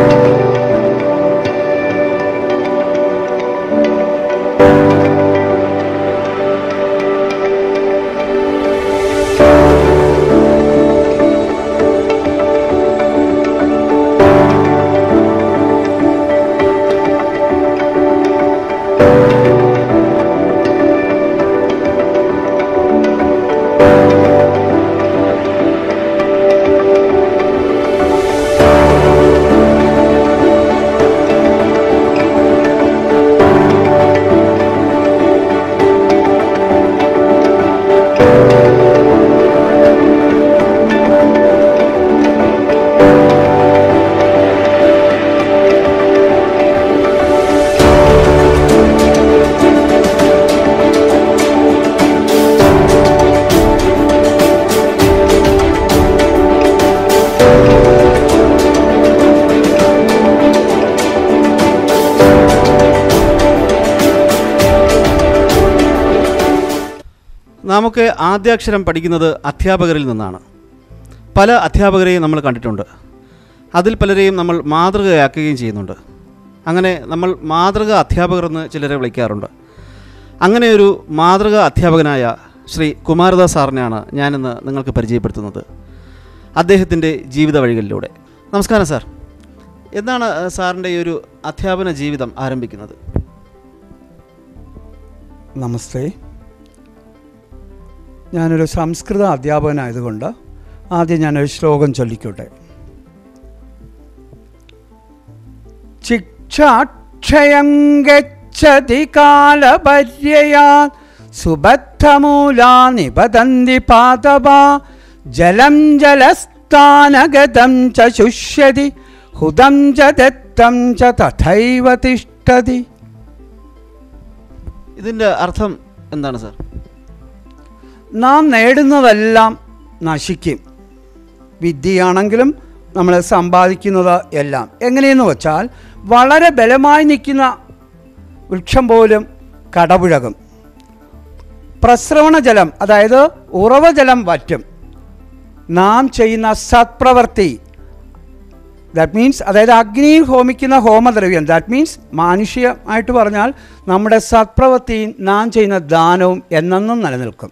നമുക്ക് ആദ്യാക്ഷരം പഠിക്കുന്നത് അധ്യാപകരിൽ നിന്നാണ് പല അധ്യാപകരെയും നമ്മൾ കണ്ടിട്ടുണ്ട് അതിൽ പലരെയും നമ്മൾ മാതൃകയാക്കുകയും ചെയ്യുന്നുണ്ട് അങ്ങനെ നമ്മൾ മാതൃക അധ്യാപകർ എന്ന് ചിലരെ വിളിക്കാറുണ്ട് അങ്ങനെ ഒരു മാതൃക അധ്യാപകനായ ശ്രീ കുമാരദാസ് സാറിനെയാണ് ഞാനിന്ന് നിങ്ങൾക്ക് പരിചയപ്പെടുത്തുന്നത് അദ്ദേഹത്തിൻ്റെ ജീവിത വഴികളിലൂടെ നമസ്കാരം സാർ എന്താണ് ഏഹ്, സാറിൻ്റെ ഈ ഒരു അധ്യാപന ജീവിതം ആരംഭിക്കുന്നത് നമസ്തേ ഞാനൊരു സംസ്കൃത അധ്യാപകനായതുകൊണ്ട് ആദ്യം ഞാനൊരു ശ്ലോകം ചൊല്ലിക്കോട്ടെ ശിക്ഷാക്ഷയം ഗച്ഛതി കാലപര്യയാ സുബദ്ധമൂലാ നിപതന്തി പാതവാ ജലം ജലസ്ഥാനഗതം ച ശുഷ്യതി ഹുതം ച ദത്തം ച തഥൈവ തിഷ്ഠതി ഇതിൻ്റെ അർത്ഥം എന്താണ് സാർ നാം നേടുന്നതെല്ലാം നശിക്കും വിദ്യയാണെങ്കിലും നമ്മൾ സമ്പാദിക്കുന്നത് എല്ലാം എങ്ങനെയെന്ന് വെച്ചാൽ വളരെ ബലമായി നിൽക്കുന്ന വൃക്ഷം പോലും കടപുഴകും പ്രസ്രവണ ജലം അതായത് ഉറവജലം വറ്റും നാം ചെയ്യുന്ന സത്പ്രവൃത്തി ദാറ്റ് മീൻസ് അതായത് അഗ്നിയിൽ ഹോമിക്കുന്ന ഹോമദ്രവ്യം ദാറ്റ് മീൻസ് മാനുഷികമായിട്ട് പറഞ്ഞാൽ നമ്മുടെ സത്പ്രവൃത്തിയും നാം ചെയ്യുന്ന ദാനവും എന്നെന്നും നിലനിൽക്കും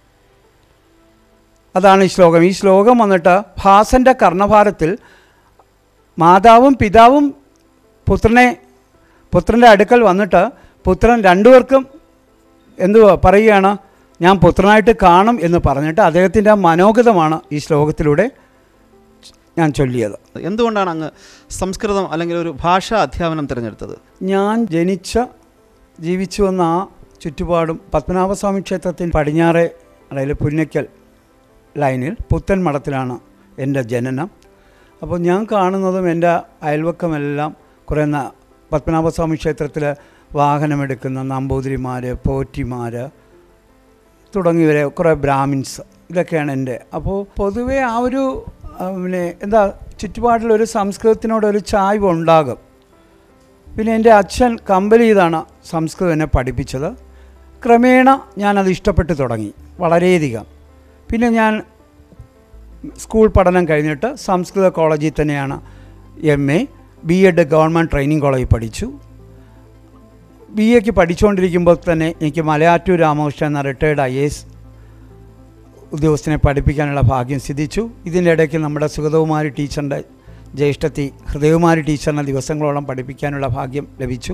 അതാണ് ഈ ശ്ലോകം ഈ ശ്ലോകം വന്നിട്ട് ഭാസൻ്റെ കർണഭാരത്തിൽ മാതാവും പിതാവും പുത്രനെ പുത്രൻ്റെ അടുക്കൽ വന്നിട്ട് പുത്രൻ രണ്ടുപേർക്കും എന്തുവാ പറയുകയാണ് ഞാൻ പുത്രനായിട്ട് കാണും എന്ന് പറഞ്ഞിട്ട് അദ്ദേഹത്തിൻ്റെ മനോഗതമാണ് ഈ ശ്ലോകത്തിലൂടെ ഞാൻ ചൊല്ലിയത് എന്തുകൊണ്ടാണ് അങ്ങ് സംസ്കൃതം അല്ലെങ്കിൽ ഒരു ഭാഷാ അധ്യാപനം തിരഞ്ഞെടുത്തത് ഞാൻ ജനിച്ച ജീവിച്ചു വന്ന ആ ചുറ്റുപാടും പത്മനാഭസ്വാമി ക്ഷേത്രത്തിന് പടിഞ്ഞാറെ അതായത് പുന്നയ്ക്കൽ ലൈനിൽ പുത്തൻ മഠത്തിലാണ് എൻ്റെ ജനനം അപ്പോൾ ഞാൻ കാണുന്നതും എൻ്റെ അയൽവക്കമെല്ലാം കുറേ ന പത്മനാഭസ്വാമി ക്ഷേത്രത്തിൽ വാഹനമെടുക്കുന്ന നമ്പൂതിരിമാർ പോറ്റിമാർ തുടങ്ങിയവരെ കുറേ ബ്രാഹ്മിൻസ് ഇതൊക്കെയാണ് എൻ്റെ അപ്പോൾ പൊതുവേ ആ ഒരു ആ, പിന്നെ എന്താ ചുറ്റുപാടിലൊരു സംസ്കൃതത്തിനോടൊരു ചായ്വ് ഉണ്ടാകും പിന്നെ എൻ്റെ അച്ഛൻ കമ്പൽ ചെയ്താണ് സംസ്കൃതം എന്നെ പഠിപ്പിച്ചത് ക്രമേണ ഞാനത് ഇഷ്ടപ്പെട്ട് തുടങ്ങി വളരെയധികം പിന്നെ ഞാൻ സ്കൂൾ പഠനം കഴിഞ്ഞിട്ട് സംസ്കൃത കോളേജിൽ തന്നെയാണ് M A B Ed government training കോളേജിൽ പഠിച്ചു ബി എക്ക് പഠിച്ചുകൊണ്ടിരിക്കുമ്പോൾ തന്നെ എനിക്ക് മലയാറ്റൂർ രാമകൃഷ്ണൻ എന്ന റിട്ടയർഡ് ഐ എസ് ഉദ്യോഗസ്ഥനെ പഠിപ്പിക്കാനുള്ള ഭാഗ്യം സിദ്ധിച്ചു ഇതിൻ്റെ ഇടയ്ക്ക് നമ്മുടെ സുഗതകുമാരി ടീച്ചറിൻ്റെ ജ്യേഷ്ഠത്തി ഹൃദയകുമാരി ടീച്ചറിനെ ദിവസങ്ങളോളം പഠിപ്പിക്കാനുള്ള ഭാഗ്യം ലഭിച്ചു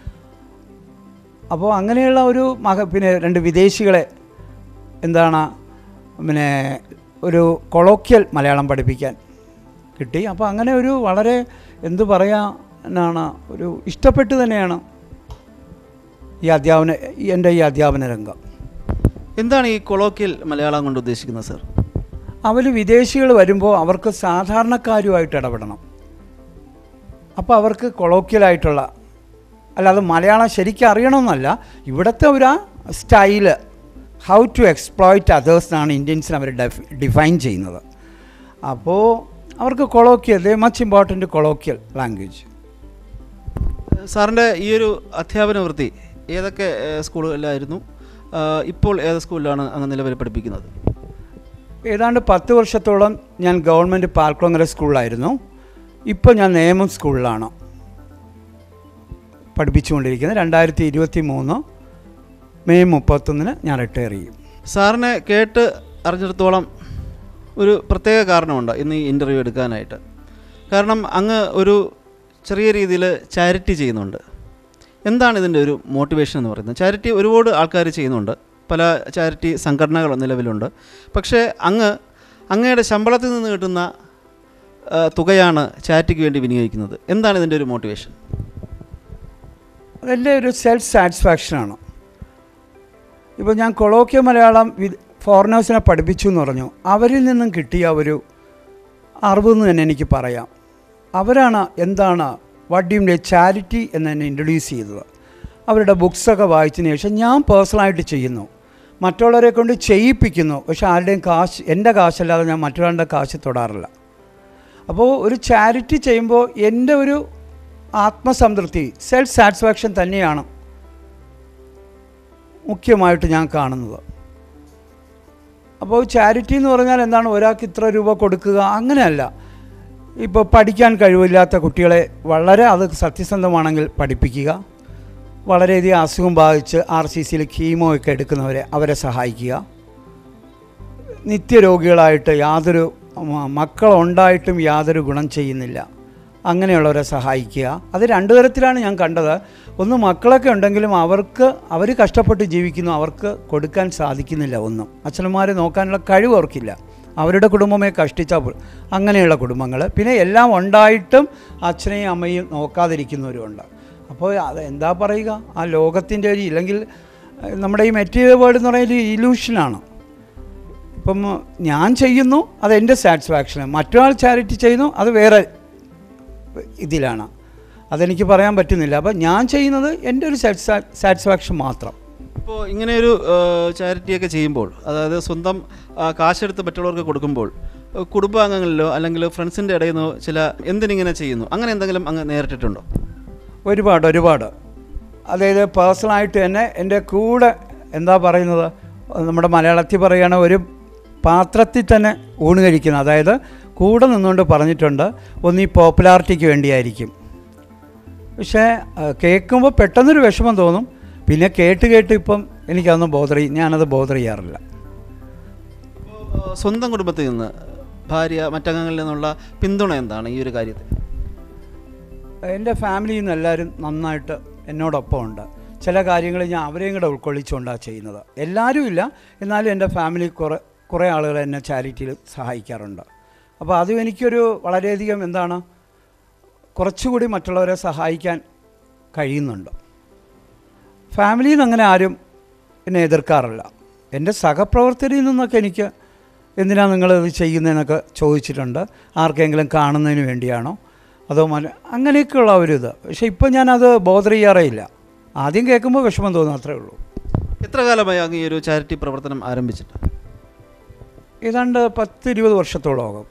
അപ്പോൾ അങ്ങനെയുള്ള ഒരു മക പിന്നെ രണ്ട് വിദേശികളെ എന്താണ് പിന്നെ ഒരു കൊളോക്കിയൽ മലയാളം പഠിപ്പിക്കാൻ കിട്ടി അപ്പോൾ അങ്ങനെ ഒരു വളരെ എന്തു പറയാനാണ് ഒരു ഇഷ്ടപ്പെട്ട് തന്നെയാണ് ഈ അധ്യാപന ഈ എൻ്റെ ഈ അധ്യാപന രംഗം എന്താണ് ഈ കൊളോക്കിയൽ മലയാളം കൊണ്ട് ഉദ്ദേശിക്കുന്നത് സാർ അവർ വിദേശികൾ വരുമ്പോൾ അവർക്ക് സാധാരണക്കാരുമായിട്ട് ഇടപെടണം അപ്പോൾ അവർക്ക് കൊളോക്കിയലായിട്ടുള്ള അല്ലാതെ മലയാളം ശരിക്കും അറിയണമെന്നല്ല ഇവിടുത്തെ ഒരു style how to exploit others എന്നാണ് ഇന്ത്യൻസിന് അവർ ഡിഫൈൻ ചെയ്യുന്നത് അപ്പോൾ അവർക്ക് colloquial they much important colloquial language സാറിൻ്റെ ഈ ഒരു അധ്യാപന വൃത്തി ഏതൊക്കെ ഏഹ്, സ്കൂളുകളിലായിരുന്നു ആഹ്, ഇപ്പോൾ ഏത് സ്കൂളിലാണ് അങ്ങ് നിലവിൽ പഠിപ്പിക്കുന്നത് ഏതാണ്ട് പത്ത് വർഷത്തോളം ഞാൻ ഗവൺമെൻറ് പാൽക്കുളങ്ങര സ്കൂളിലായിരുന്നു ഇപ്പോൾ ഞാൻ നേമം സ്കൂളിലാണ് പഠിപ്പിച്ചുകൊണ്ടിരിക്കുന്നത് രണ്ടായിരത്തി ഇരുപത്തി മൂന്ന് മെയ് മുപ്പത്തൊന്നിന് ഞാൻ റിട്ടയർ ചെയ്യും സാറിനെ കേട്ട് അറിഞ്ഞിടത്തോളം ഒരു പ്രത്യേക കാരണമുണ്ട് ഇന്ന് ഈ ഇൻ്റർവ്യൂ എടുക്കാനായിട്ട് കാരണം അങ്ങ് ഒരു ചെറിയ രീതിയിൽ ചാരിറ്റി ചെയ്യുന്നുണ്ട് എന്താണ് ഇതിൻ്റെ ഒരു മോട്ടിവേഷൻ എന്ന് പറയുന്നത് ചാരിറ്റി ഒരുപാട് ആൾക്കാർ ചെയ്യുന്നുണ്ട് പല ചാരിറ്റി സംഘടനകൾ നിലവിലുണ്ട് പക്ഷേ അങ്ങ് അങ്ങയുടെ ശമ്പളത്തിൽ നിന്ന് കിട്ടുന്ന ആ, തുകയാണ് ചാരിറ്റിക്ക് വേണ്ടി വിനിയോഗിക്കുന്നത് എന്താണ് ഇതിൻ്റെ ഒരു മോട്ടിവേഷൻ അതെൻ്റെ ഒരു സെൽഫ് സാറ്റിസ്ഫാക്ഷനാണ് ഇപ്പോൾ ഞാൻ കൊളോക്കിയ മലയാളം വി ഫോറിനേഴ്സിനെ പഠിപ്പിച്ചു എന്ന് പറഞ്ഞു അവരിൽ നിന്നും കിട്ടിയ ഒരു അറിവ് എന്ന് തന്നെ എനിക്ക് പറയാം അവരാണ് എന്താണ് വഡ്ഡിയുടെ ചാരിറ്റി എന്ന് എന്നെ ഇൻട്രൊഡ്യൂസ് ചെയ്തത് അവരുടെ ബുക്സൊക്കെ വായിച്ചതിന് ശേഷം ഞാൻ പേഴ്സണലായിട്ട് ചെയ്യുന്നു മറ്റുള്ളവരെ കൊണ്ട് ചെയ്യിപ്പിക്കുന്നു പക്ഷെ ആരുടെയും കാശ് എൻ്റെ കാശല്ലാതെ ഞാൻ മറ്റൊരാളുടെ കാശ് തൊടാറില്ല അപ്പോൾ ഒരു ചാരിറ്റി ചെയ്യുമ്പോൾ എൻ്റെ ഒരു ആത്മസംതൃപ്തി സെൽഫ് സാറ്റിസ്ഫാക്ഷൻ തന്നെയാണ് മുഖ്യമായിട്ട് ഞാൻ കാണുന്നത് അപ്പോൾ ചാരിറ്റി എന്ന് പറഞ്ഞാൽ എന്താണ് ഒരാൾക്ക് ഇത്ര രൂപ കൊടുക്കുക അങ്ങനെയല്ല ഇപ്പോൾ പഠിക്കാൻ കഴിവില്ലാത്ത കുട്ടികളെ വളരെ അത് സത്യസന്ധമാണെങ്കിൽ പഠിപ്പിക്കുക വളരെയധികം അസുഖം ബാധിച്ച് ആർ സി സിയിൽ കീമോ ഒക്കെ എടുക്കുന്നവരെ അവരെ സഹായിക്കുക നിത്യരോഗികളായിട്ട് യാതൊരു മ- മക്കളുണ്ടായിട്ടും യാതൊരു ഗുണം ചെയ്യുന്നില്ല അങ്ങനെയുള്ളവരെ സഹായിക്കുക അത് രണ്ടു തരത്തിലാണ് ഞാൻ കണ്ടത് ഒന്ന് മക്കളൊക്കെ ഉണ്ടെങ്കിലും അവർക്ക് അവർ കഷ്ടപ്പെട്ട് ജീവിക്കുന്നു അവർക്ക് കൊടുക്കാൻ സാധിക്കുന്നില്ല ഒന്നും അച്ഛനന്മാരെ നോക്കാനുള്ള കഴിവ് അവർക്കില്ല അവരുടെ കുടുംബമേ കഷ്ടിച്ചാൽ പോലും അങ്ങനെയുള്ള കുടുംബങ്ങൾ പിന്നെ എല്ലാം ഉണ്ടായിട്ടും അച്ഛനെയും അമ്മയും നോക്കാതിരിക്കുന്നവരുമുണ്ട് അപ്പോൾ അത് എന്താ പറയുക ആ ലോകത്തിൻ്റെ ഒരു ഇല്ലെങ്കിൽ ഏഹ്, നമ്മുടെ ഈ മെറ്റീരിയൽ വേൾഡ് എന്ന് പറയുന്നത് ഇലൂഷനാണ് ഇപ്പം ഞാൻ ചെയ്യുന്നു അത് എൻ്റെ സാറ്റിസ്ഫാക്ഷന് മറ്റൊരാൾ ചാരിറ്റി ചെയ്യുന്നു അത് വേറെ ഇതിലാണ് അതെനിക്ക് പറയാൻ പറ്റുന്നില്ല അപ്പം ഞാൻ ചെയ്യുന്നത് എൻ്റെ ഒരു സാറ്റിസ്ഫാക്ഷൻ മാത്രം ഇപ്പോൾ ഇങ്ങനെയൊരു ചാരിറ്റിയൊക്കെ ചെയ്യുമ്പോൾ അതായത് സ്വന്തം ആ, കാശെടുത്ത് മറ്റുള്ളവർക്ക് കൊടുക്കുമ്പോൾ ഏഹ്, കുടുംബാംഗങ്ങളിലോ അല്ലെങ്കിൽ ഫ്രണ്ട്സിൻ്റെ ഇടയിൽ നിന്നോ ചില എന്തിനിങ്ങനെ ചെയ്യുന്നു അങ്ങനെ എന്തെങ്കിലും അങ്ങ് നേരിട്ടിട്ടുണ്ടോ ഒരുപാട് ഒരുപാട് അതായത് പേഴ്സണലായിട്ട് തന്നെ എൻ്റെ കൂടെ എന്താ പറയുന്നത് നമ്മുടെ മലയാളത്തിൽ പറയുകയാണ് ഒരു പാത്രത്തിൽ തന്നെ ഊണ് കഴിക്കുന്നത് അതായത് കൂടെ നിന്നുകൊണ്ട് പറഞ്ഞിട്ടുണ്ട് ഒന്ന് ഈ പോപ്പുലാരിറ്റിക്ക് വേണ്ടിയായിരിക്കും പക്ഷേ കേൾക്കുമ്പോൾ പെട്ടെന്നൊരു വിഷമം തോന്നും പിന്നെ കേട്ട് കേട്ട് ഇപ്പം എനിക്കതൊന്നും ബോധർ ഞാനത് ബോധർ ചെയ്യാറില്ല ഇപ്പോൾ, ഏഹ്, സ്വന്തം കുടുംബത്തിൽ നിന്ന് ഭാര്യ മറ്റംഗങ്ങളിൽ നിന്നുള്ള പിന്തുണ എന്താണ് ഈ ഒരു കാര്യത്തിൽ എൻ്റെ ഫാമിലിയിൽ നിന്ന് എല്ലാവരും നന്നായിട്ട് എന്നോടൊപ്പം ഉണ്ട് ചില കാര്യങ്ങൾ ഞാൻ അവരെയും കൂടെ ഉൾക്കൊള്ളിച്ചുകൊണ്ടാണ് ചെയ്യുന്നത് എല്ലാവരും ഇല്ല എന്നാലും എൻ്റെ ഫാമിലി കുറേ കുറേ ആളുകൾ എന്നെ ചാരിറ്റിയിൽ സഹായിക്കാറുണ്ട് അപ്പോൾ അതും എനിക്കൊരു വളരെയധികം എന്താണ് കുറച്ചുകൂടി മറ്റുള്ളവരെ സഹായിക്കാൻ കഴിയുന്നുണ്ട് ഫാമിലിയിൽ നിന്ന് അങ്ങനെ ആരും എന്നെ എതിർക്കാറില്ല എൻ്റെ സഹപ്രവർത്തകരിൽ നിന്നൊക്കെ എനിക്ക് എന്തിനാണ് നിങ്ങൾ ഇത് ചെയ്യുന്നതെന്നൊക്കെ ചോദിച്ചിട്ടുണ്ട് ആർക്കെങ്കിലും കാണുന്നതിന് വേണ്ടിയാണോ അതോ മന അങ്ങനെയൊക്കെയുള്ള ഒരു ഇത് പക്ഷേ ഇപ്പം ഞാനത് ബോധർ ചെയ്യാറേ ഇല്ല ആദ്യം കേൾക്കുമ്പോൾ വിഷമം തോന്നും അത്രേ ഉള്ളൂ എത്ര കാലമായി അങ്ങ് ഈ ഒരു ചാരിറ്റി പ്രവർത്തനം ആരംഭിച്ചിട്ട് ഏതാണ്ട് പത്ത് ഇരുപത് വർഷത്തോളമാകും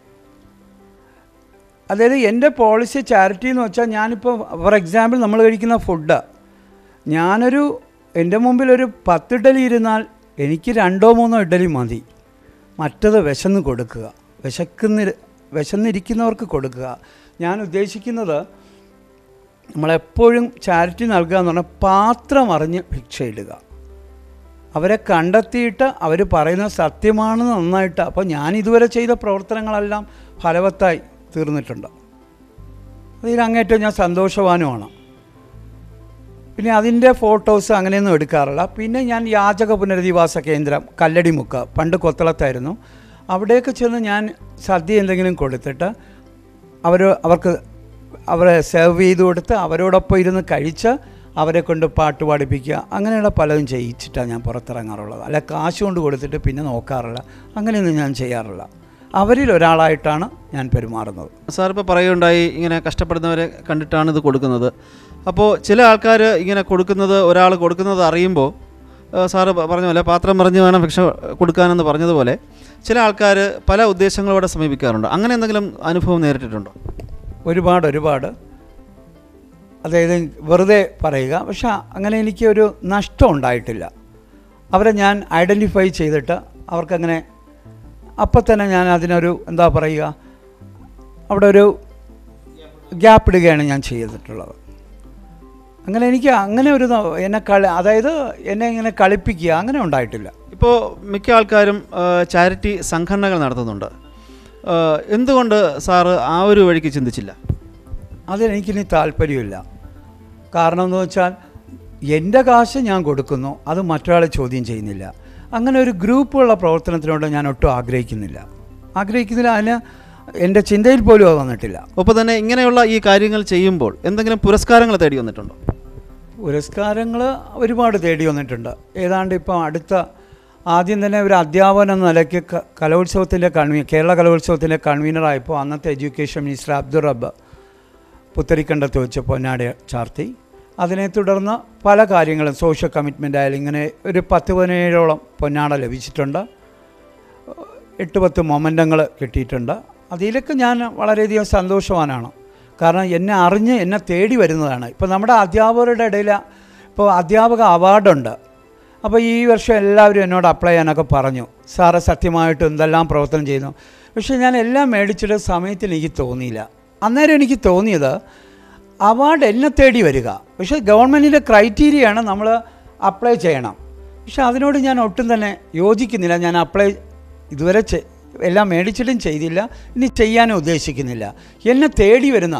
അതായത് എൻ്റെ പോളിസി ചാരിറ്റി എന്ന് വെച്ചാൽ ഞാനിപ്പോൾ ഫോർ എക്സാമ്പിൾ നമ്മൾ കഴിക്കുന്ന ഫുഡ് ഞാനൊരു എൻ്റെ മുമ്പിൽ ഒരു പത്ത് ഇഡലി ഇരുന്നാൽ എനിക്ക് രണ്ടോ മൂന്നോ ഇഡലി മതി മറ്റത് വിശന്ന് കൊടുക്കുക വിശക്കുന്ന വിശന്നിരിക്കുന്നവർക്ക് കൊടുക്കുക ഞാൻ ഉദ്ദേശിക്കുന്നത് നമ്മളെപ്പോഴും ചാരിറ്റി നൽകുക എന്ന് പറഞ്ഞാൽ പാത്രം അറിഞ്ഞ് ഭിക്ഷയിടുക അവരെ കണ്ടെത്തിയിട്ട് അവർ പറയുന്നത് സത്യമാണെന്ന് നന്നായിട്ട് അപ്പോൾ ഞാൻ ഇതുവരെ ചെയ്ത പ്രവർത്തനങ്ങളെല്ലാം ഫലവത്തായി തീർന്നിട്ടുണ്ട് അതിൽ അങ്ങേറ്റം ഞാൻ സന്തോഷവാനുമാണ് പിന്നെ അതിൻ്റെ ഫോട്ടോസ് അങ്ങനെയൊന്നും എടുക്കാറില്ല പിന്നെ ഞാൻ യാചക പുനരധിവാസ കേന്ദ്രം കല്ലടിമുക്ക് പണ്ട് കൊത്തളത്തായിരുന്നു അവിടേക്ക് ചെന്ന് ഞാൻ സദ്യ എന്തെങ്കിലും കൊടുത്തിട്ട് അവർ അവർക്ക് അവരെ സെർവ് ചെയ്ത് കൊടുത്ത് അവരോടൊപ്പം ഇരുന്ന് കഴിച്ച് അവരെ കൊണ്ട് പാട്ട് പാടിപ്പിക്കുക അങ്ങനെയുള്ള പലതും ചെയ്യിച്ചിട്ടാണ് ഞാൻ പുറത്തിറങ്ങാറുള്ളത് അല്ല കാശ് കൊണ്ട് കൊടുത്തിട്ട് പിന്നെ നോക്കാറില്ല അങ്ങനെയൊന്നും ഞാൻ ചെയ്യാറില്ല അവരിൽ ഒരാളായിട്ടാണ് ഞാൻ പെരുമാറുന്നത് സാർ ഇപ്പോൾ പറയുകയുണ്ടായി ഇങ്ങനെ കഷ്ടപ്പെടുന്നവരെ കണ്ടിട്ടാണ് ഇത് കൊടുക്കുന്നത് അപ്പോൾ ചില ആൾക്കാർ ഇങ്ങനെ കൊടുക്കുന്നത് ഒരാൾ കൊടുക്കുന്നത് അറിയുമ്പോൾ ഏഹ് സാറ് പ- പറഞ്ഞ പോലെ പാത്രം പറഞ്ഞ് വേണം ഭിക്ഷ കൊടുക്കാനെന്ന് പറഞ്ഞതുപോലെ ചില ആൾക്കാർ പല ഉദ്ദേശങ്ങളോടെ സമീപിക്കാറുണ്ട് അങ്ങനെ എന്തെങ്കിലും അനുഭവം നേരിട്ടിട്ടുണ്ടോ ഒരുപാട് ഒരുപാട് അതായത് വെറുതെ പറയുക പക്ഷെ അങ്ങനെ എനിക്ക് ഒരു നഷ്ടം ഉണ്ടായിട്ടില്ല അവരെ ഞാൻ ഐഡൻറ്റിഫൈ ചെയ്തിട്ട് അവർക്കങ്ങനെ അപ്പം തന്നെ ഞാൻ അതിനൊരു എന്താ പറയുക അവിടെ ഒരു ഗ്യാപ്പ് ഇടുകയാണ് ഞാൻ ചെയ്തിട്ടുള്ളത് അങ്ങനെ എനിക്ക് അങ്ങനെ ഒരു ന- എന്നെ കളി അതായത് എന്നെ ഇങ്ങനെ കളിപ്പിക്കുക അങ്ങനെ ഉണ്ടായിട്ടില്ല ഇപ്പോൾ മിക്ക ആൾക്കാരും ചാരിറ്റി സംഘടനകൾ നടത്തുന്നുണ്ട് ആ, എന്തുകൊണ്ട് സാറ് ആ ഒരു വഴിക്ക് ചിന്തിച്ചില്ല അതിലെനിക്കിനി താല്പര്യമില്ല കാരണം എന്ന് വെച്ചാൽ എൻ്റെ കാശ് ഞാൻ കൊടുക്കുന്നു അത് മറ്റൊരാളെ ചോദ്യം ചെയ്യുന്നില്ല അങ്ങനെ ഒരു ഗ്രൂപ്പുള്ള പ്രവർത്തനത്തിനോട് ഞാൻ ഒട്ടും ആഗ്രഹിക്കുന്നില്ല ആഗ്രഹിക്കുന്നില്ല അതിന് എൻ്റെ ചിന്തയിൽ പോലും അത് വന്നിട്ടില്ല ഒപ്പം തന്നെ ഇങ്ങനെയുള്ള ഈ കാര്യങ്ങൾ ചെയ്യുമ്പോൾ എന്തെങ്കിലും പുരസ്കാരങ്ങൾ തേടി വന്നിട്ടുണ്ടോ പുരസ്കാരങ്ങൾ ഒരുപാട് തേടി വന്നിട്ടുണ്ട് ഏതാണ്ട് ഇപ്പം അടുത്ത ആദ്യം തന്നെ ഒരു അധ്യാപകൻ എന്ന നിലയ്ക്ക് ക- കലോത്സവത്തിൻ്റെ കൺവീ കേരള കലോത്സവത്തിൻ്റെ കൺവീനറായപ്പോൾ അന്നത്തെ എഡ്യൂക്കേഷൻ മിനിസ്റ്റർ അബ്ദുൾ റബ്ബ് പുത്തരിക്കണ്ടത്ത് വെച്ച് പൊന്നാടി ചാർത്തി അതിനെ തുടർന്ന് പല കാര്യങ്ങളും സോഷ്യൽ കമ്മിറ്റ്മെൻ്റ് ആയാലും ഇങ്ങനെ ഒരു പത്ത് പതിനേഴോളം പൊന്നാട ലഭിച്ചിട്ടുണ്ട് എട്ട് പത്ത് മൊമെൻ്റങ്ങൾ കിട്ടിയിട്ടുണ്ട് അതിലൊക്കെ ഞാൻ വളരെയധികം സന്തോഷവാനാണ് കാരണം എന്നെ അറിഞ്ഞ് എന്നെ തേടി വരുന്നതാണ് ഇപ്പോൾ നമ്മുടെ അധ്യാപകരുടെ ഇടയിൽ ഇപ്പോൾ അധ്യാപക അവാർഡുണ്ട് അപ്പോൾ ഈ വർഷം എല്ലാവരും എന്നോട് അപ്ലൈ ചെയ്യാനൊക്കെ പറഞ്ഞു സാറ് സത്യമായിട്ട് എന്തെല്ലാം പ്രവർത്തനം ചെയ്യുന്നു പക്ഷേ ഞാൻ എല്ലാം മേടിച്ചിട്ട് സമയത്തിന് എനിക്ക് തോന്നിയില്ല അന്നേരം എനിക്ക് തോന്നിയത് അവാർഡ് എന്നെ തേടി വരിക പക്ഷേ ഗവൺമെൻറ്റിൻ്റെ ക്രൈറ്റീരിയയാണ് നമ്മൾ അപ്ലൈ ചെയ്യണം പക്ഷെ അതിനോട് ഞാൻ ഒട്ടും തന്നെ യോജിക്കുന്നില്ല ഞാൻ അപ്ലൈ ഇതുവരെ ചെ- എല്ലാം മേടിച്ചിട്ടും ചെയ്തില്ല ഇനി ചെയ്യാനും ഉദ്ദേശിക്കുന്നില്ല എന്നെ തേടി വരുന്ന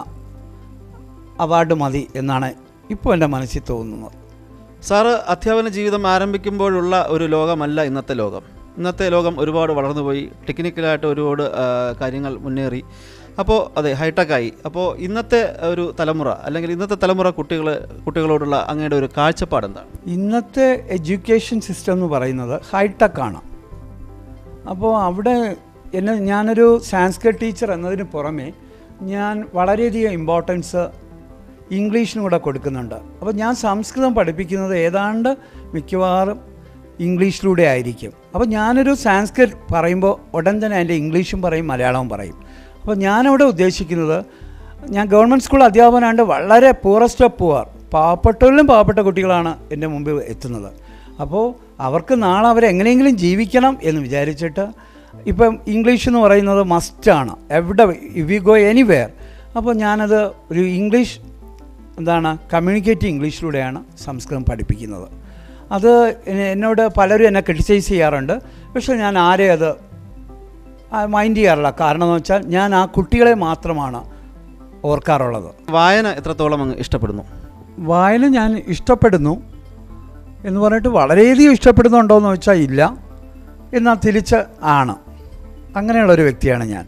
അവാർഡ് മതി എന്നാണ് ഇപ്പോൾ എൻ്റെ മനസ്സിൽ തോന്നുന്നത് സാറ് അധ്യാപന ജീവിതം ആരംഭിക്കുമ്പോഴുള്ള ഒരു ലോകമല്ല ഇന്നത്തെ ലോകം ഇന്നത്തെ ലോകം ഒരുപാട് വളർന്നുപോയി ടെക്നിക്കലായിട്ട് ഒരുപാട് ആ, കാര്യങ്ങൾ മുന്നേറി അപ്പോൾ അതെ ഹൈടെക്കായി അപ്പോൾ ഇന്നത്തെ ഒരു തലമുറ അല്ലെങ്കിൽ ഇന്നത്തെ തലമുറ കുട്ടികൾ കുട്ടികളോടുള്ള അങ്ങയുടെ ഒരു കാഴ്ചപ്പാട് എന്താണ് ഇന്നത്തെ എഡ്യൂക്കേഷൻ സിസ്റ്റം എന്ന് പറയുന്നത് ഹൈടെക്കാണ് അപ്പോൾ അവിടെ എന്നെ ഞാനൊരു സാൻസ്ക്രിറ്റ് ടീച്ചർ എന്നതിന് പുറമെ ഞാൻ വളരെയധികം ഇമ്പോർട്ടൻസ് ഇംഗ്ലീഷിനും കൂടെ കൊടുക്കുന്നുണ്ട് അപ്പോൾ ഞാൻ സംസ്കൃതം പഠിപ്പിക്കുന്നത് ഏതാണ്ട് മിക്കവാറും ഇംഗ്ലീഷിലൂടെ ആയിരിക്കും അപ്പോൾ ഞാനൊരു സാൻസ്ക്രിറ്റ് പറയുമ്പോൾ ഉടൻ തന്നെ അതിൻ്റെ ഇംഗ്ലീഷും പറയും മലയാളവും പറയും അപ്പോൾ ഞാനവിടെ ഉദ്ദേശിക്കുന്നത് ഞാൻ ഗവൺമെൻറ് സ്കൂൾ അധ്യാപകനാണ്ട് വളരെ പൂറസ്റ്റ് ഓഫ് പുവർ പാവപ്പെട്ടവരിലും പാവപ്പെട്ട കുട്ടികളാണ് എൻ്റെ മുമ്പിൽ എത്തുന്നത് അപ്പോൾ അവർക്ക് നാളെ അവരെ എങ്ങനെയെങ്കിലും ജീവിക്കണം എന്ന് വിചാരിച്ചിട്ട് ഇപ്പം ഇംഗ്ലീഷ് എന്ന് പറയുന്നത് മസ്റ്റാണ് എവിടെ വി ഗോ എനിവെയർ അപ്പോൾ ഞാനത് ഒരു ഇംഗ്ലീഷ് എന്താണ് കമ്മ്യൂണിക്കേറ്റ് ഇംഗ്ലീഷിലൂടെയാണ് സംസ്കൃതം പഠിപ്പിക്കുന്നത് അത് എന്നെ- എന്നോട് പലരും എന്നെ ക്രിട്ടിസൈസ് ചെയ്യാറുണ്ട് പക്ഷേ ഞാൻ ആരെ അത് മൈൻഡ് ചെയ്യാറില്ല കാരണം എന്ന് വെച്ചാൽ ഞാൻ ആ കുട്ടികളെ മാത്രമാണ് ഓർക്കാറുള്ളത് വായന എത്രത്തോളം അങ്ങ് ഇഷ്ടപ്പെടുന്നു വായന ഞാൻ ഇഷ്ടപ്പെടുന്നു എന്ന് പറഞ്ഞിട്ട് വളരെയധികം ഇഷ്ടപ്പെടുന്നുണ്ടോ എന്ന് വെച്ചാൽ ഇല്ല എന്നാൽ തിരിച്ച് ആണ് അങ്ങനെയുള്ളൊരു വ്യക്തിയാണ് ഞാൻ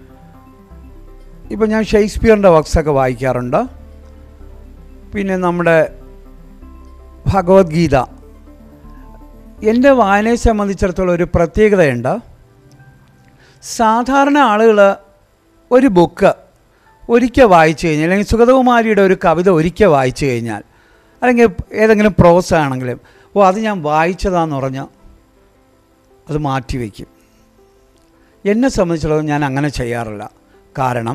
ഇപ്പം ഞാൻ ഷേക്സ്പിയറിൻ്റെ വർക്ക്സൊക്കെ വായിക്കാറുണ്ട് പിന്നെ നമ്മുടെ ഭഗവത്ഗീത എൻ്റെ വായനയെ സംബന്ധിച്ചിടത്തോളം ഒരു പ്രത്യേകതയുണ്ട് സാധാരണ ആളുകൾ ഒരു ബുക്ക് ഒരിക്കൽ വായിച്ചു കഴിഞ്ഞാൽ അല്ലെങ്കിൽ സുഗതകുമാരിയുടെ ഒരു കവിത ഒരിക്കൽ വായിച്ചു കഴിഞ്ഞാൽ അല്ലെങ്കിൽ ഏതെങ്കിലും പ്രോസ് ആണെങ്കിലും ഓ അത് ഞാൻ വായിച്ചതാന്ന് പറഞ്ഞ് അത് മാറ്റിവെക്കും എന്നെ സംബന്ധിച്ചിടത്തോളം ഞാൻ അങ്ങനെ ചെയ്യാറില്ല കാരണം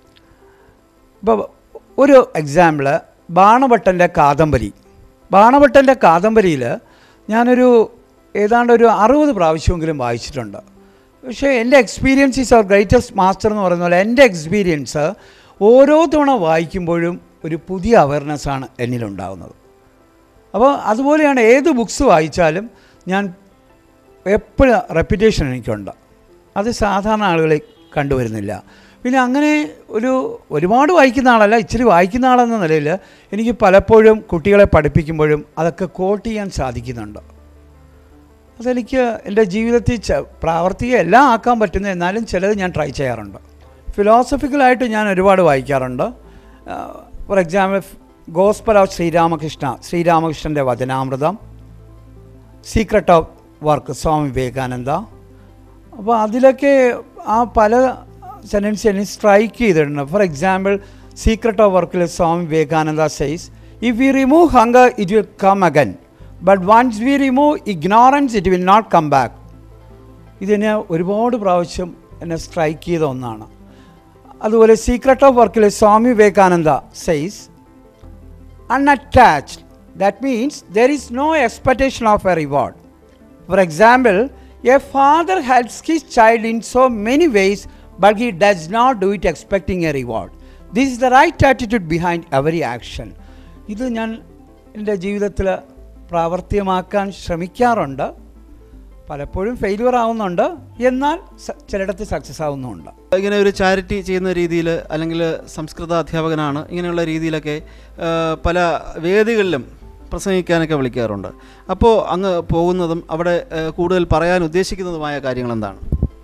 ഇപ്പോൾ ഒരു എക്സാമ്പിൾ ബാണഭട്ടൻ്റെ കാദംബരി ബാണഭട്ടൻ്റെ കാദംബരിയിൽ ഞാനൊരു ഏതാണ്ട് ഒരു അറുപത് പ്രാവശ്യമെങ്കിലും വായിച്ചിട്ടുണ്ട് പക്ഷേ എൻ്റെ experience is our greatest master എന്ന് പറയുന്ന പോലെ എൻ്റെ എക്സ്പീരിയൻസ് ഓരോ തവണ വായിക്കുമ്പോഴും ഒരു പുതിയ അവയർനെസ്സാണ് എന്നിലുണ്ടാകുന്നത് അപ്പോൾ അതുപോലെയാണ് ഏത് ബുക്സ് വായിച്ചാലും ഞാൻ എപ്പോഴും റെപ്യൂട്ടേഷൻ എനിക്കുണ്ട് അത് സാധാരണ ആളുകളെ കണ്ടുവരുന്നില്ല പിന്നെ അങ്ങനെ ഒരു ഒരുപാട് വായിക്കുന്ന ആളല്ല ഇച്ചിരി വായിക്കുന്ന ആളെന്ന നിലയിൽ എനിക്ക് പലപ്പോഴും കുട്ടികളെ പഠിപ്പിക്കുമ്പോഴും അതൊക്കെ കോട്ട് ചെയ്യാൻ സാധിക്കുന്നുണ്ട് അതെനിക്ക് എൻ്റെ ജീവിതത്തിൽ ച- പ്രാവർത്തികം എല്ലാം ആക്കാൻ പറ്റുന്ന എന്നാലും ചിലത് ഞാൻ ട്രൈ ചെയ്യാറുണ്ട് ഫിലോസഫിക്കലായിട്ട് ഞാൻ ഒരുപാട് വായിക്കാറുണ്ട് for example gospel of Sri Ramakrishna ശ്രീരാമകൃഷ്ണൻ്റെ Vachanamrutham secret of work Swami Vivekananda അപ്പോൾ അതിലൊക്കെ ആ പല സെൻറ്റൻസ് എനിക്ക് സ്ട്രൈക്ക് ചെയ്തിട്ടുണ്ട് ഫോർ എക്സാമ്പിൾ സീക്രട്ട് ഓഫ് വർക്കിൽ Swami Vivekananda says if we remove hunger it will come again but once we remove ignorance it will not come back ഇതിനെ ഒരുപാട് പ്രാവശ്യം എന്നെ സ്ട്രൈക്ക് ചെയ്ത ഒന്നാണ് അതുപോലെ സീക്രട്ട് ഓഫ് വർക്കിൽ Swami Vivekananda says unattached. That means there is no expectation of a reward. For example, a father helps his child in so many ways, but he does not do it expecting a reward. This is the right attitude behind every action ഇത് ഞാൻ എൻ്റെ ജീവിതത്തിൽ പ്രാവർത്തികമാക്കാൻ ശ്രമിക്കാറുണ്ട് പലപ്പോഴും failure ആവുന്നുണ്ട് എന്നാൽ സ- ചിലയിടത്ത് സക്സസ് ആവുന്നുമുണ്ട് ഇങ്ങനെ ഒരു ചാരിറ്റി ചെയ്യുന്ന രീതിയിൽ അല്ലെങ്കിൽ സംസ്കൃത അധ്യാപകനാണ് ഇങ്ങനെയുള്ള രീതിയിലൊക്കെ ആ, പല വേദികളിലും പ്രസംഗിക്കാനൊക്കെ വിളിക്കാറുണ്ട് അപ്പോൾ അങ്ങ് പോകുന്നതും അവിടെ ആ, കൂടുതൽ പറയാൻ ഉദ്ദേശിക്കുന്നതുമായ കാര്യങ്ങൾ എന്താണ്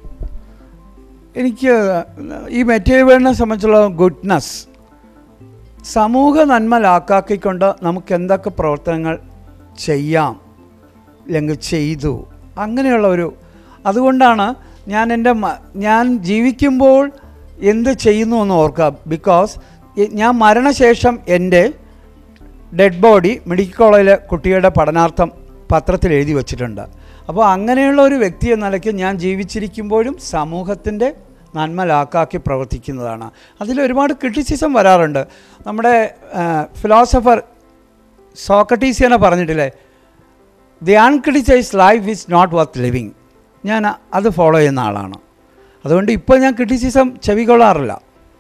എനിക്ക് ഈ മെറ്റീരിയലിനെ സംബന്ധിച്ചുള്ള ഗുഡ്നസ് സമൂഹ നന്മ ലാക്കാക്കിക്കൊണ്ട് നമുക്ക് എന്തൊക്കെ പ്രവർത്തനങ്ങൾ ചെയ്യാം അല്ലെങ്കിൽ ചെയ്തു അങ്ങനെയുള്ള ഒരു അതുകൊണ്ടാണ് ഞാൻ എൻ്റെ മ- ഞാൻ ജീവിക്കുമ്പോൾ എന്ത് ചെയ്യുന്നു എന്ന് ഓർക്കുക ബിക്കോസ് ഞാൻ മരണശേഷം എൻ്റെ ഡെഡ് ബോഡി മെഡിക്കൽ കോളേജിലെ കുട്ടികളുടെ പഠനാർത്ഥം പത്രത്തിൽ എഴുതി വച്ചിട്ടുണ്ട് അപ്പോൾ അങ്ങനെയുള്ള ഒരു വ്യക്തി എന്ന നിലയ്ക്ക് ഞാൻ ജീവിച്ചിരിക്കുമ്പോഴും സമൂഹത്തിൻ്റെ നന്മ ലാക്കാക്കി പ്രവർത്തിക്കുന്നതാണ് അതിൽ ഒരുപാട് ക്രിറ്റിസിസം വരാറുണ്ട് നമ്മുടെ ഫിലോസഫർ സോക്രട്ടീസ് തന്നെ പറഞ്ഞിട്ടില്ലേ the uncriticise life is not worth living ഞാൻ അത് ഫോളോ ചെയ്യുന്ന ആളാണ് അതുകൊണ്ട് ഇപ്പോൾ ഞാൻ ക്രിറ്റിസിസം ചെവികൊള്ളാറില്ല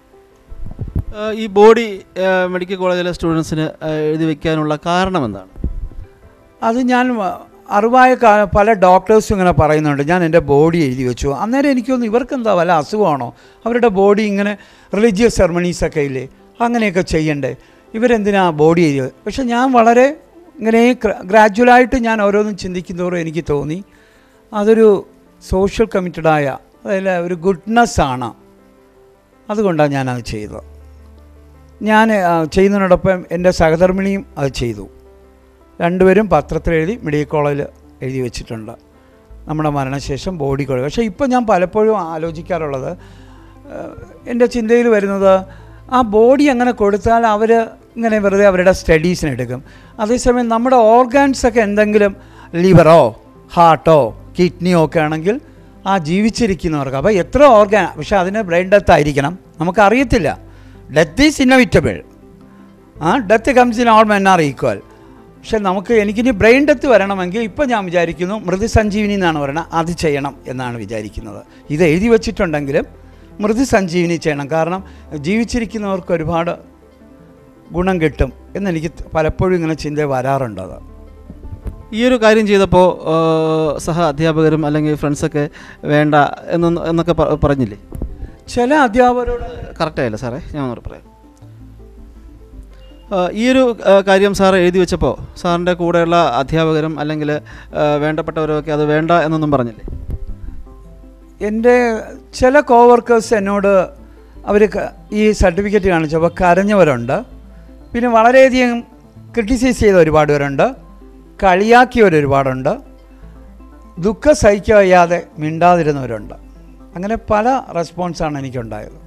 ആ, ഈ ബോഡി ആ, മെഡിക്കൽ കോളേജിലെ സ്റ്റുഡൻസിന് ആ, എഴുതി വയ്ക്കാനുള്ള കാരണം എന്താണ് അത് ഞാൻ വ- അറിവായ കാ- പല ഡോക്ടേഴ്സും ഇങ്ങനെ പറയുന്നുണ്ട് ഞാൻ എൻ്റെ ബോഡി എഴുതി വെച്ചു അന്നേരം എനിക്കൊന്ന് ഇവർക്ക് എന്താ വല്ല അസുഖമാണോ അവരുടെ ബോഡി ഇങ്ങനെ റിലീജിയസ് സെറമണീസൊക്കെ ഇല്ലേ അങ്ങനെയൊക്കെ ചെയ്യണ്ടേ ഇവരെന്തിനാ ബോഡി എഴുതി വെ- പക്ഷെ ഞാൻ വളരെ ഇങ്ങനെ ഗ്രാജുവലായിട്ട് ഞാൻ ഓരോന്നും ചിന്തിക്കുന്നതോറും എനിക്ക് തോന്നി അതൊരു സോഷ്യൽ കമ്മിറ്റഡായ അതായത് ഒരു ഗുഡ്നെസ് ആണ് അതുകൊണ്ടാണ് ഞാനത് ചെയ്തത് ഞാൻ ആ, ചെയ്യുന്നതിനോടൊപ്പം എൻ്റെ സഹധർമ്മിണിയും അത് ചെയ്തു രണ്ടുപേരും പത്രത്തിൽ എഴുതി മെഡിക്കൽ കോളേജിൽ എഴുതി വെച്ചിട്ടുണ്ട് നമ്മുടെ മരണശേഷം ബോഡി കോളേജ് പക്ഷേ ഇപ്പം ഞാൻ പലപ്പോഴും ആലോചിക്കാറുള്ളത് ഏഹ്, എൻ്റെ ചിന്തയിൽ വരുന്നത് ആ ബോഡി അങ്ങനെ കൊടുത്താൽ അവർ ഇങ്ങനെ വെറുതെ അവരുടെ സ്റ്റഡീസിന് എടുക്കും അതേസമയം നമ്മുടെ ഓർഗാൻസ് ഒക്കെ എന്തെങ്കിലും ലിവറോ ഹാർട്ടോ കിഡ്നിയോ ഒക്കെ ആണെങ്കിൽ ആ ജീവിച്ചിരിക്കുന്നവർക്ക് അപ്പോൾ എത്ര ഓർഗാൻ പക്ഷേ അതിന് ബ്രെയിൻ ഡെത്ത് ആയിരിക്കണം നമുക്കറിയത്തില്ല death is inevitable ah death comes in all men are equal പക്ഷെ നമുക്ക് എനിക്കിനി ബ്രെയിൻ ഡെത്ത് വരണമെങ്കിൽ ഇപ്പം ഞാൻ വിചാരിക്കുന്നു മൃദുസഞ്ജീവിനി എന്നാണ് പറയുന്നത് അത് ചെയ്യണം എന്നാണ് വിചാരിക്കുന്നത് ഇത് എഴുതി വച്ചിട്ടുണ്ടെങ്കിലും മൃദുസഞ്ജീവിനി ചെയ്യണം കാരണം ജീവിച്ചിരിക്കുന്നവർക്ക് ഒരുപാട് ഗുണം കിട്ടും എന്നെനിക്ക് പലപ്പോഴും ഇങ്ങനെ ചിന്ത വരാറുണ്ട് അത് ഈ ഒരു കാര്യം ചെയ്തപ്പോൾ സഹ അധ്യാപകരും അല്ലെങ്കിൽ ഫ്രണ്ട്സൊക്കെ വേണ്ട എന്നൊന്ന് എന്നൊക്കെ പ- പറഞ്ഞില്ലേ ചില അധ്യാപകരോട് കറക്റ്റായില്ല സാറേ ഞാൻ ഒന്നുകൂടെ പറയാം ആ, ഈ ഒരു ആ, കാര്യം സാർ എഴുതി വെച്ചപ്പോൾ സാറിൻ്റെ കൂടെയുള്ള അധ്യാപകരും അല്ലെങ്കിൽ ആ, വേണ്ടപ്പെട്ടവരൊക്കെ അത് വേണ്ട എന്നൊന്നും പറഞ്ഞില്ലേ എൻ്റെ ചില കോവർക്കേഴ്സ് എന്നോട് അവർ ഈ സർട്ടിഫിക്കറ്റ് കാണിച്ചപ്പോൾ കരഞ്ഞവരുണ്ട് പിന്നെ വളരെയധികം ക്രിട്ടിസൈസ് ചെയ്ത ഒരുപാട് പേരുണ്ട് കളിയാക്കിയവർ ഒരുപാടുണ്ട് ദുഃഖം സഹിക്കാൻ വയ്യാതെ മിണ്ടാതിരുന്നവരുണ്ട് അങ്ങനെ പല റെസ്പോൺസാണ് എനിക്കുണ്ടായത്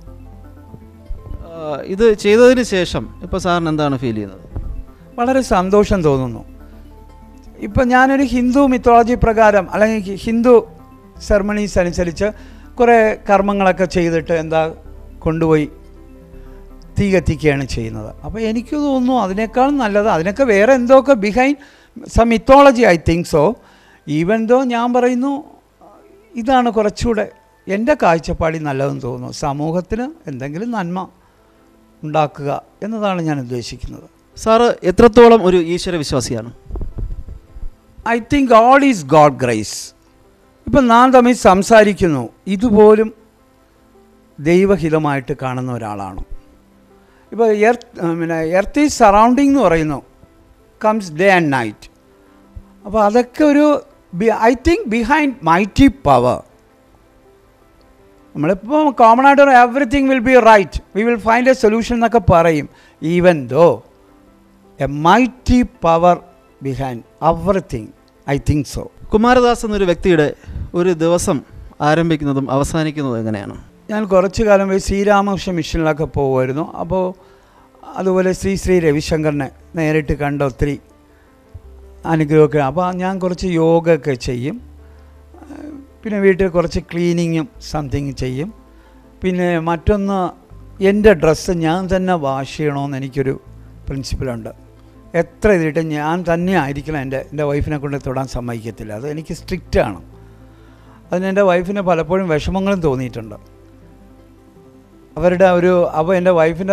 ആ, ഇത് ചെയ്തതിന് ശേഷം ഇപ്പോൾ സാറിന് എന്താണ് ഫീൽ ചെയ്യുന്നത് വളരെ സന്തോഷം തോന്നുന്നു ഇപ്പം ഞാനൊരു ഹിന്ദു മിത്തോളജി പ്രകാരം അല്ലെങ്കിൽ ഹി- ഹിന്ദു സെറമണീസ് അനുസരിച്ച് കുറേ കർമ്മങ്ങളൊക്കെ ചെയ്തിട്ട് എന്താ കൊണ്ടുപോയി തീ കത്തിക്കുകയാണ് ചെയ്യുന്നത് അപ്പോൾ എനിക്ക് തോന്നുന്നു അതിനേക്കാൾ നല്ലത് അതിനൊക്കെ വേറെ എന്തൊക്കെ behind some mythology I think so even though ഞാൻ പറയുന്നു ഇതാണ് കുറച്ചുകൂടെ എൻ്റെ കാഴ്ചപ്പാടിൽ നല്ലതെന്ന് തോന്നുന്നു സമൂഹത്തിന് എന്തെങ്കിലും നന്മ ഉണ്ടാക്കുക എന്നതാണ് ഞാൻ ഉദ്ദേശിക്കുന്നത് സാറ് എത്രത്തോളം ഒരു ഈശ്വര വിശ്വാസിയാണ് I think all is God grace ഇപ്പം നാം തമ്മിൽ സംസാരിക്കുന്നു ഇതുപോലും ദൈവഹിതമായിട്ട് കാണുന്ന ഒരാളാണ് ഇപ്പോൾ എർത്ത് പിന്നെ എർത്ത് ഈസ് സറൗണ്ടിങ് എന്ന് പറയുന്നു കംസ് ഡേ ആൻഡ് നൈറ്റ് അപ്പോൾ അതൊക്കെ ഒരു I think behind mighty power നമ്മളിപ്പോൾ കോമൺ ആയിട്ട് everything will be right we will find a solution എന്നൊക്കെ പറയും even though a mighty power behind everything I think so Kumaradas എന്നൊരു വ്യക്തിയുടെ ഒരു ദിവസം ആരംഭിക്കുന്നതും അവസാനിക്കുന്നതും എങ്ങനെയാണ് ഞാൻ കുറച്ച് കാലം പോയി ശ്രീരാമകൃഷ്ണ മിഷനിലൊക്കെ പോകുമായിരുന്നു അപ്പോൾ അതുപോലെ ശ്രീ ശ്രീ രവിശങ്കറിനെ നേരിട്ട് കണ്ട ഒത്തിരി അനുഗ്രഹമൊക്കെ അപ്പോൾ ഞാൻ കുറച്ച് യോഗയൊക്കെ ചെയ്യും ഏഹ് പിന്നെ വീട്ടിൽ കുറച്ച് ക്ലീനിങ്ങും സംതിങ് ചെയ്യും പിന്നെ മറ്റൊന്ന് എൻ്റെ ഡ്രസ്സ് ഞാൻ തന്നെ വാഷ് ചെയ്യണമെന്ന് എനിക്കൊരു പ്രിൻസിപ്പലുണ്ട് എത്ര ഇതിട്ട് ഞാൻ തന്നെ ആയിരിക്കണം എൻ്റെ എൻ്റെ വൈഫിനെ കൊണ്ട് തൊടാൻ സമ്മതിക്കത്തില്ല അത് എനിക്ക് സ്ട്രിക്റ്റാണ് അതിന് എൻ്റെ വൈഫിന് പലപ്പോഴും വിഷമങ്ങളും തോന്നിയിട്ടുണ്ട് അവരുടെ ഒരു അപ്പോൾ എൻ്റെ വൈഫിൻ്റെ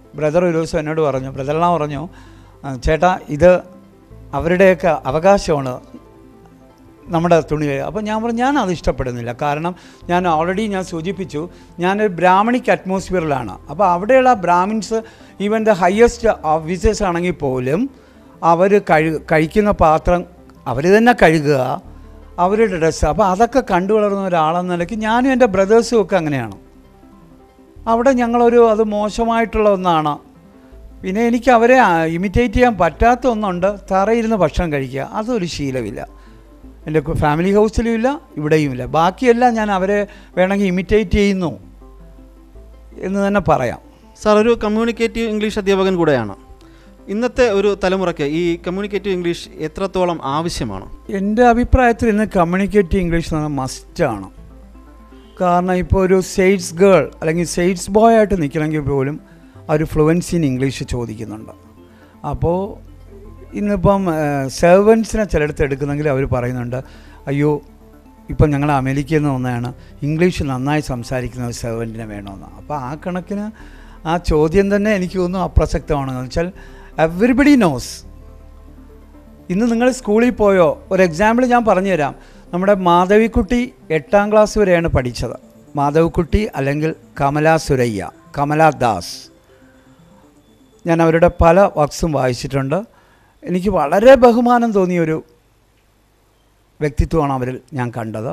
ബ്രദർ ഒരു ദിവസം എന്നോട് പറഞ്ഞു ബ്രദറെല്ലാം പറഞ്ഞു "ആ, ചേട്ടാ ഇത് അവരുടെയൊക്കെ അവകാശമാണ് നമ്മുടെ തുണി അപ്പോൾ ഞാൻ പറഞ്ഞു ഞാൻ അത് ഇഷ്ടപ്പെടുന്നില്ല കാരണം ഞാൻ ഓൾറെഡി ഞാൻ സൂചിപ്പിച്ചു ഞാനൊരു ബ്രാഹ്മണിക് അറ്റ്മോസ്ഫിയറിലാണ് അപ്പോൾ അവിടെയുള്ള Brahmins even the highest officers ആണെങ്കിൽ പോലും അവർ കഴി കഴിക്കുന്ന പാത്രം അവർ തന്നെ കഴുകുക അവരുടെ ഡ്രസ്സ് അപ്പോൾ അതൊക്കെ കണ്ടു വളർന്ന ഒരാളെന്ന നിലയ്ക്ക് ഞാനും എൻ്റെ ബ്രദേഴ്സും ഒക്കെ അങ്ങനെയാണ് അവിടെ ഞങ്ങളൊരു അത് മോശമായിട്ടുള്ള ഒന്നാണ് പിന്നെ എനിക്ക് അവരെ ഇമിറ്റേറ്റ് ചെയ്യാൻ പറ്റാത്ത ഒന്നുണ്ട് തറയിരുന്ന് ഭക്ഷണം കഴിക്കുക അതൊരു ശീലമില്ല എൻ്റെ ഫാമിലി ഹൗസിലും ഇല്ല ഇവിടെയും ഇല്ല ബാക്കിയെല്ലാം ഞാൻ അവരെ വേണമെങ്കിൽ ഇമിറ്റേറ്റ് ചെയ്യുന്നു എന്ന് തന്നെ പറയാം സാർ ഒരു കമ്മ്യൂണിക്കേറ്റീവ് ഇംഗ്ലീഷ് അധ്യാപകൻ കൂടെയാണ് ഇന്നത്തെ ഒരു തലമുറയ്ക്ക് ഈ കമ്മ്യൂണിക്കേറ്റീവ് ഇംഗ്ലീഷ് എത്രത്തോളം ആവശ്യമാണ് എൻ്റെ അഭിപ്രായത്തിൽ ഇന്ന് കമ്മ്യൂണിക്കേറ്റീവ് ഇംഗ്ലീഷ് എന്ന് പറഞ്ഞാൽ മസ്റ്റാണ് കാരണം ഇപ്പോൾ ഒരു സെയിൽസ് ഗേൾ അല്ലെങ്കിൽ സെയിൽസ് ബോയ് ആയിട്ട് നിൽക്കണമെങ്കിൽ പോലും അവർ ഫ്ലുവൻസി ഇൻ ഇംഗ്ലീഷ് ചോദിക്കുന്നുണ്ട് അപ്പോൾ ഇന്നിപ്പം സെർവൻസിനെ ചിലയിടത്ത് എടുക്കുന്നെങ്കിൽ അവർ പറയുന്നുണ്ട് അയ്യോ ഇപ്പം ഞങ്ങൾ അമേരിക്കയിൽ നിന്ന് വന്നതാണ് ഇംഗ്ലീഷ് നന്നായി സംസാരിക്കുന്ന ഒരു സെർവൻറ്റിനെ വേണമെന്ന് അപ്പോൾ ആ കണക്കിന് ആ ചോദ്യം തന്നെ എനിക്ക് തോന്നുന്നു അപ്രസക്തമാണെന്ന് വെച്ചാൽ എവറിബഡി നോസ് ഇന്ന് നിങ്ങൾ സ്കൂളിൽ പോയോ ഒരു എക്സാമ്പിൾ ഞാൻ പറഞ്ഞുതരാം നമ്മുടെ മാധവിക്കുട്ടി എട്ടാം ക്ലാസ് വരെയാണ് പഠിച്ചത് മാധവിക്കുട്ടി അല്ലെങ്കിൽ കമല സുരയ്യ കമല ദാസ് ഞാൻ അവരുടെ പല വർക്ക്സും വായിച്ചിട്ടുണ്ട് എനിക്ക് വളരെ ബഹുമാനം തോന്നിയൊരു വ്യക്തിത്വമാണ് അവരിൽ ഞാൻ കണ്ടത്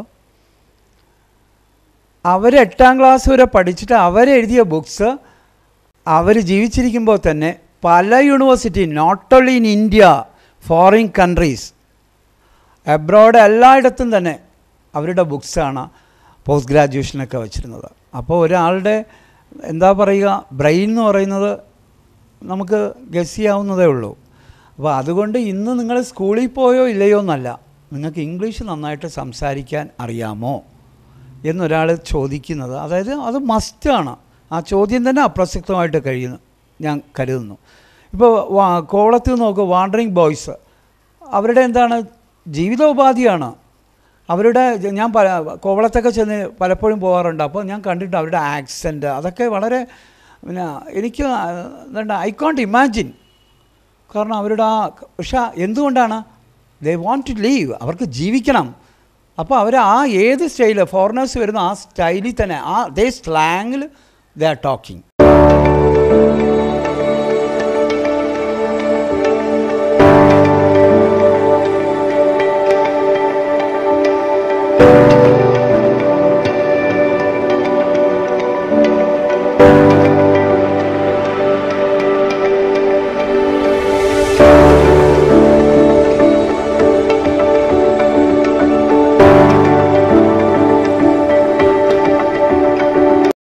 അവർ എട്ടാം ക്ലാസ് വരെ പഠിച്ചിട്ട് അവരെഴുതിയ ബുക്സ് അവർ ജീവിച്ചിരിക്കുമ്പോൾ തന്നെ പല university not only in India foreign countries abroad എല്ലായിടത്തും തന്നെ അവരുടെ ബുക്സാണ് പോസ്റ്റ് ഗ്രാജുവേഷനൊക്കെ വെച്ചിരുന്നത് അപ്പോൾ ഒരാളുടെ എന്താ പറയുക ബ്രെയിൻ എന്ന് പറയുന്നത് നമുക്ക് ഗസ് ചെയ്യാവുന്നതേ ഉള്ളൂ അപ്പോൾ അതുകൊണ്ട് ഇന്ന് നിങ്ങൾ സ്കൂളിൽ പോയോ ഇല്ലയോ എന്നല്ല നിങ്ങൾക്ക് ഇംഗ്ലീഷ് നന്നായിട്ട് സംസാരിക്കാൻ അറിയാമോ എന്നൊരാൾ ചോദിക്കുന്നത് അതായത് അത് മസ്റ്റാണ് ആ ചോദ്യം തന്നെ അപ്രസക്തമായിട്ട് കഴിയുന്നു ഞാൻ കരുതുന്നു ഇപ്പോൾ വാ കോവളത്തിൽ നോക്കൂ വാണ്ടറിങ് ബോയ്സ് അവരുടെ എന്താണ് ജീവിതോപാധിയാണ് അവരുടെ ഞാൻ പല കോവളത്തൊക്കെ ചെന്ന് പലപ്പോഴും പോകാറുണ്ട് അപ്പോൾ ഞാൻ കണ്ടിട്ട് അവരുടെ ആക്സെൻറ്റ് അതൊക്കെ വളരെ പിന്നെ എനിക്ക് എന്താ ഐ കോണ്ട് ഇമാജിൻ കാരണം അവരുടെ ആ പക്ഷേ എന്തുകൊണ്ടാണ് ദേ വാണ്ട് ടു ലീവ് അവർക്ക് ജീവിക്കണം അപ്പോൾ അവർ ആ ഏത് സ്റ്റൈൽ ഫോറിനേഴ്സ് വരുന്ന ആ സ്റ്റൈലിൽ തന്നെ ആ ദേ സ്ലാങ്ങിൽ ദേ ആർ ടോക്കിംഗ്